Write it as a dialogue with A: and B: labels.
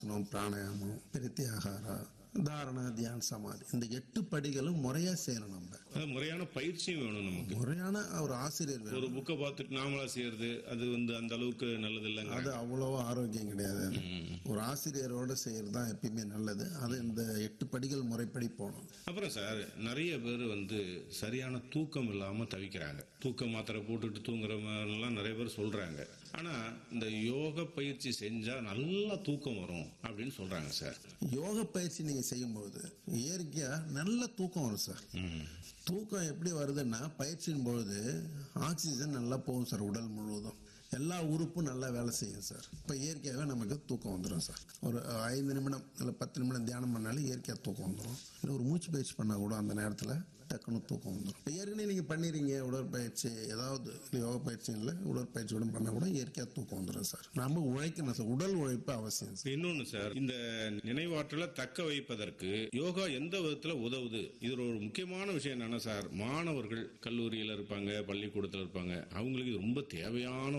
A: நம்ம பிராணாயாமம் பிரத்யாகாரா தாரணா தியான் சமாதி இந்த எட்டு படிகளும் முறையா செய்யணும் நம்ம
B: அது முறையான பயிற்சியும் வேணும் நமக்கு
A: முறையான ஒரு ஆசிரியர் வேணும்
B: ஒரு புக்கை பார்த்துட்டு நாமளா செய்யறது அது வந்து அந்த அளவுக்கு நல்லது இல்லைங்க
A: அது அவ்வளவா ஆரோக்கியம் கிடையாது அது. ஒரு ஆசிரியரோட செய்யறது தான் எப்பயுமே நல்லது அது இந்த எட்டு படிகள் முறைப்படி போகணும்
B: அப்புறம் சார் நிறைய பேர் வந்து சரியான தூக்கம் இல்லாம தவிக்கிறாங்க தூக்க மாத்திரை போட்டுட்டு தூங்குறவங்கலாம் நிறைய பேர் சொல்றாங்க ஆனா இந்த யோக பயிற்சி செஞ்சா நல்லா தூக்கம் வரும் அப்படின்னு சொல்றாங்க சார்
A: யோக பயிற்சி நீங்க செய்யும்போது இயற்கையா நல்ல தூக்கம் வரும் சார்
B: ம்.
A: தூக்கம் எப்படி வருதுன்னா பயிற்சியின் பொழுது ஆக்சிஜன் நல்லா போகும் சார் உடல் முழுவதும் எல்லா உறுப்பும் நல்லா வேலை செய்யும் சார் இப்போ இயற்கையாகவே நமக்கு தூக்கம் வந்துடும் சார் ஒரு ஐந்து நிமிடம் இல்லை பத்து நிமிடம் தியானம் பண்ணாலும் இயற்கையாக தூக்கம் வந்துடும் இல்லை ஒரு மூச்சு பயிற்சி பண்ணால் கூட அந்த நேரத்தில் டக்குன்னு தூக்கம் வந்துடும் இப்போ ஏற்கனவே நீங்கள் பண்ணிடுறீங்க உடற்பயிற்சி ஏதாவது இல்லை யோகா பயிற்சி இல்லை உடற்பயிற்சி கூட பண்ணால் கூட இயற்கையாக தூக்கம் வந்துடும் சார் நம்ம உழைக்கணும் சார் உடல் உழைப்பு அவசியம் சார்
B: இன்னொன்னு சார் இந்த நினைவாற்றலை தக்க வைப்பதற்கு யோகா எந்த விதத்துல உதவுது இதுல ஒரு முக்கியமான விஷயம் என்னன்னா சார் மாணவர்கள் கல்லூரியில இருப்பாங்க பள்ளிக்கூடத்துல இருப்பாங்க அவங்களுக்கு இது ரொம்ப தேவையான